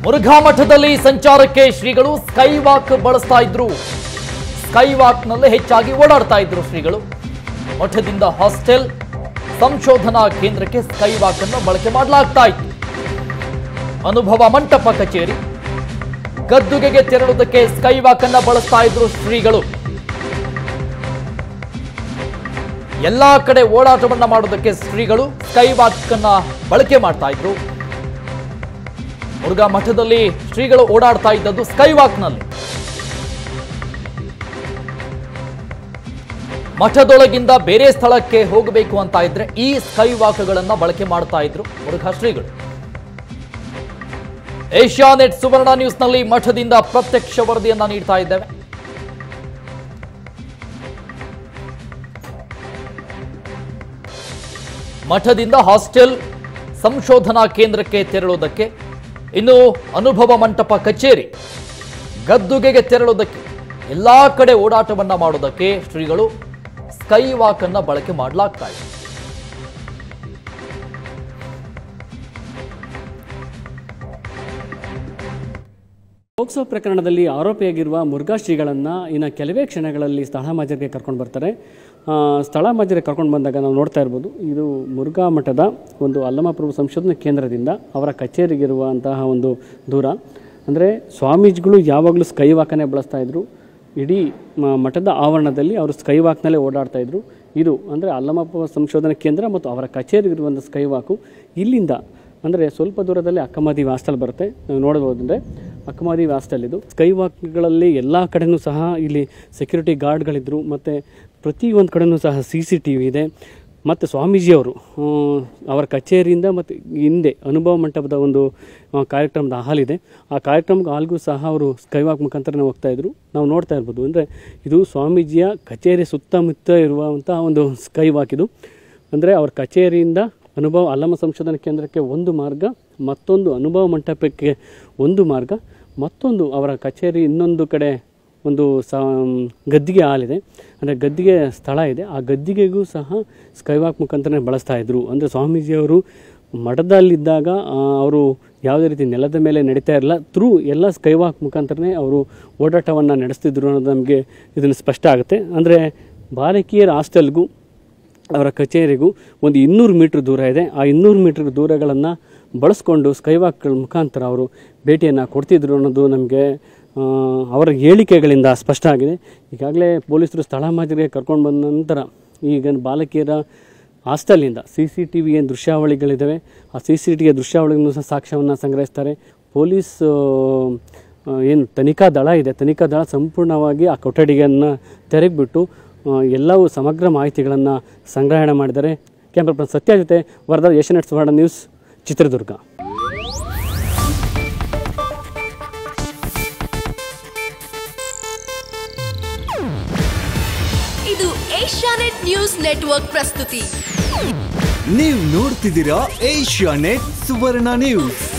ಮುರುಘಾ ಮಠದಲ್ಲಿ ಸಂಚಾರಕ್ಕೆ ಶ್ರೀಗಳು ಸ್ಕೈ ವಾಕ್ ಬಳಸ್ತಾ ಇದ್ರು ಸ್ಕೈ ವಾಕ್ನಲ್ಲೇ ಹೆಚ್ಚಾಗಿ ಓಡಾಡ್ತಾ ಇದ್ರು ಶ್ರೀಗಳು ಮಠದಿಂದ ಹಾಸ್ಟೆಲ್ ಸಂಶೋಧನಾ ಕೇಂದ್ರಕ್ಕೆ ಸ್ಕೈ ವಾಕ್ ಅನ್ನು ಬಳಕೆ ಮಾಡಲಾಗ್ತಾ ಇತ್ತು ಅನುಭವ ಮಂಟಪ ಕಚೇರಿ ಗದ್ದುಗೆಗೆ ತೆರಳುವುದಕ್ಕೆ ಸ್ಕೈ ವಾಕ್ ಅನ್ನ ಬಳಸ್ತಾ ಇದ್ರು ಶ್ರೀಗಳು ಎಲ್ಲಾ ಕಡೆ ಓಡಾಟವನ್ನ ಮಾಡೋದಕ್ಕೆ ಶ್ರೀಗಳು ಸ್ಕೈ ವಾಕ್ ಅನ್ನ ಬಳಕೆ ಮಾಡ್ತಾ ಇದ್ರು ಮುರುಘಾ ಮಠದಲ್ಲಿ ಶ್ರೀಗಳು ಓಡಾಡ್ತಾ ಇದ್ದದ್ದು ಸ್ಕೈ ವಾಕ್ನಲ್ಲಿ ಮಠದೊಳಗಿಂದ ಬೇರೆ ಸ್ಥಳಕ್ಕೆ ಹೋಗಬೇಕು ಅಂತ ಇದ್ರೆ ಈ ಸ್ಕೈ ವಾಕ್ಗಳನ್ನ ಬಳಕೆ ಮಾಡ್ತಾ ಇದ್ರು ಮುರುಘಾ ಶ್ರೀಗಳು ಏಷ್ಯಾನೆಟ್ ಸುವರ್ಣ ನ್ಯೂಸ್ನಲ್ಲಿ ಮಠದಿಂದ ಪ್ರತ್ಯಕ್ಷ ವರದಿಯನ್ನ ನೀಡ್ತಾ ಇದ್ದೇವೆ ಮಠದಿಂದ ಹಾಸ್ಟೆಲ್ ಸಂಶೋಧನಾ ಕೇಂದ್ರಕ್ಕೆ ತೆರಳುವುದಕ್ಕೆ ಇನ್ನು ಅನುಭವ ಮಂಟಪ ಕಚೇರಿ ಗದ್ದುಗೆಗೆ ತೆರಳುವುದಕ್ಕೆ ಎಲ್ಲಾ ಕಡೆ ಓಡಾಟವನ್ನ ಮಾಡೋದಕ್ಕೆ ಶ್ರೀಗಳು ಸ್ಕೈ ವಾಕ್ ಅನ್ನ ಬಳಕೆ ಮಾಡಲಾಗ್ತಾ ಇದೆ ಪೋಕ್ಸೋ ಪ್ರಕರಣದಲ್ಲಿ ಆರೋಪಿಯಾಗಿರುವ ಮುರುಘಾ ಶ್ರೀಗಳನ್ನು ಇನ್ನು ಕೆಲವೇ ಕ್ಷಣಗಳಲ್ಲಿ ಸ್ಥಳ ಮಾಜರಿಗೆ ಕರ್ಕೊಂಡು ಬರ್ತಾರೆ ಆ, ಸ್ಥಳ ಮಾಜರಿಗೆ ಕರ್ಕೊಂಡು ಬಂದಾಗ ನಾವು ನೋಡ್ತಾ ಇರ್ಬೋದು ಇದು ಮುರುಘಾ ಮಠದ ಒಂದು ಅಲ್ಲಮಪ್ರಭು ಸಂಶೋಧನಾ ಕೇಂದ್ರದಿಂದ ಅವರ ಕಚೇರಿಗಿರುವಂತಹ ಒಂದು ದೂರ ಅಂದರೆ ಸ್ವಾಮೀಜಿಗಳು ಯಾವಾಗಲೂ ಸ್ಕೈ ವಾಕನ್ನೇ ಬಳಸ್ತಾ ಇದ್ರು ಇಡೀ ಮ- ಮಠದ ಆವರಣದಲ್ಲಿ ಅವರು ಸ್ಕೈ ವಾಕ್ನಲ್ಲೇ ಓಡಾಡ್ತಾ ಇದ್ರು ಇದು ಅಂದರೆ ಅಲ್ಲಮಪ್ಪ ಸಂಶೋಧನಾ ಕೇಂದ್ರ ಮತ್ತು ಅವರ ಕಚೇರಿಗಿರುವಂಥ ಸ್ಕೈ ವಾಕು ಇಲ್ಲಿಂದ ಅಂದರೆ ಸ್ವಲ್ಪ ದೂರದಲ್ಲಿ ಅಕ್ಕಮಾದಿ ಹಾಸ್ಟೆಲ್ ಬರುತ್ತೆ ನಾವು ನೋಡ್ಬೋದು ಅಂದರೆ ಅಕ್ಕಮಾದಿ ಹಾಸ್ಟೆಲ್ ಇದು ಸ್ಕೈ ವಾಕ್ಗಳಲ್ಲಿ ಎಲ್ಲ ಕಡೆನೂ ಸಹ ಇಲ್ಲಿ ಸೆಕ್ಯೂರಿಟಿ ಗಾರ್ಡ್ಗಳಿದ್ದರು ಮತ್ತು ಪ್ರತಿಯೊಂದು ಕಡೆನೂ ಸಹ ಸಿ ಸಿ ಟಿ ವಿ ಇದೆ ಮತ್ತು ಸ್ವಾಮೀಜಿಯವರು ಆ, ಅವರ ಕಚೇರಿಯಿಂದ ಮತ್ತು ಹಿಂದೆ ಅನುಭವ ಮಂಟಪದ ಒಂದು ಆ, ಕಾರ್ಯಕ್ರಮದ ಹಾಲ್ ಇದೆ ಆ ಕಾರ್ಯಕ್ರಮದ ಹಾಲ್ಗೂ ಸಹ ಅವರು ಸ್ಕೈ ವಾಕ್ ಮುಖಾಂತರನೇ ಹೋಗ್ತಾ ಇದ್ರು ನಾವು ನೋಡ್ತಾ ಇರ್ಬೋದು ಅಂದರೆ ಇದು ಸ್ವಾಮೀಜಿಯ ಕಚೇರಿ ಸುತ್ತಮುತ್ತ ಇರುವಂತಹ ಒಂದು ಸ್ಕೈ ವಾಕ್ ಇದು ಅಂದರೆ ಅವ್ರ ಕಚೇರಿಯಿಂದ ಅನುಭವ ಅಲ್ಲಮ ಸಂಶೋಧನಾ ಕೇಂದ್ರಕ್ಕೆ ಒಂದು ಮಾರ್ಗ ಮತ್ತೊಂದು ಅನುಭವ ಮಂಟಪಕ್ಕೆ ಒಂದು ಮಾರ್ಗ ಮತ್ತೊಂದು ಅವರ ಕಚೇರಿ ಇನ್ನೊಂದು ಕಡೆ ಒಂದು ಸ ಗದ್ದಿಗೆ ಹಾಲಿದೆ ಅಂದರೆ ಗದ್ದಿಗೆ ಸ್ಥಳ ಇದೆ ಆ ಗದ್ದಿಗೆಗೂ ಸಹ ಸ್ಕೈವಾಕ್ ಮುಖಾಂತರನೇ ಬಳಸ್ತಾ ಇದ್ರು ಅಂದರೆ ಸ್ವಾಮೀಜಿಯವರು ಮಠದಲ್ಲಿದ್ದಾಗ ಆ, ಅವರು ಯಾವುದೇ ರೀತಿ ನೆಲದ ಮೇಲೆ ನಡೀತಾ ಇರಲ್ಲ ಥ್ರೂ ಎಲ್ಲ ಸ್ಕೈವಾಕ್ ಮುಖಾಂತರನೇ ಅವರು ಓಡಾಟವನ್ನು ನಡೆಸ್ತಿದ್ರು ಅನ್ನೋದು ನಮಗೆ ಇದನ್ನು ಸ್ಪಷ್ಟ ಆಗುತ್ತೆ ಅಂದರೆ ಬಾಲಕಿಯರ ಹಾಸ್ಟೆಲ್ಗೂ ಅವರ ಕಚೇರಿಗೂ ಒಂದು ಇನ್ನೂರು ಮೀಟ್ರ್ ದೂರ ಇದೆ ಆ ಇನ್ನೂರು ಮೀಟ್ರ್ ದೂರಗಳನ್ನು ಬಳಸ್ಕೊಂಡು ಸ್ಕೈವಾಕ್ಗಳ ಮುಖಾಂತರ ಅವರು ಭೇಟಿಯನ್ನು ಕೊಡ್ತಿದ್ರು ಅನ್ನೋದು ನಮಗೆ ಆ, ಅವರ ಹೇಳಿಕೆಗಳಿಂದ ಸ್ಪಷ್ಟ ಆಗಿದೆ ಈಗಾಗಲೇ ಪೊಲೀಸರು ಸ್ಥಳ ಮಾಜರಿಗೆ ಕರ್ಕೊಂಡು ಬಂದ ನಂತರ ಈಗ ಬಾಲಕಿಯರ ಹಾಸ್ಟೆಲ್ನಿಂದ ಸಿ ಸಿ ಟಿ ವಿ ಏನು ದೃಶ್ಯಾವಳಿಗಳಿದ್ದಾವೆ ಆ ಸಿ ಸಿ ಟಿ ವಿ ದೃಶ್ಯಾವಳಿಗಳನ್ನು ಸಹ ಸಾಕ್ಷ್ಯವನ್ನು ಸಂಗ್ರಹಿಸ್ತಾರೆ ಪೊಲೀಸ್ ಆ, ಏನು ತನಿಖಾ ದಳ ಇದೆ ತನಿಖಾ ದಳ ಸಂಪೂರ್ಣವಾಗಿ ಆ ಕೊಠಡಿಯನ್ನು ತೆರೆಗ್ಬಿಟ್ಟು ಆ, ಎಲ್ಲವೂ ಸಮಗ್ರ ಮಾಹಿತಿಗಳನ್ನು ಸಂಗ್ರಹಣೆ ಮಾಡಿದ್ದಾರೆ ಕ್ಯಾಮ್ರಾ ಪರ್ಸನ್ ಸತ್ಯ ಜೊತೆ ವರದಾ ಏಷ್ಯಾನೆಟ್ ಸುವರ್ಣ ನ್ಯೂಸ್ ಚಿತ್ರದುರ್ಗ ಇದು ಏಷ್ಯಾನೆಟ್ ನ್ಯೂಸ್ ನೆಟ್ವರ್ಕ್ ಪ್ರಸ್ತುತಿ ನೀವು ನೋಡ್ತಿದ್ದೀರಾ ಏಷ್ಯಾ ನೆಟ್ ಸುವರ್ಣ ನ್ಯೂಸ್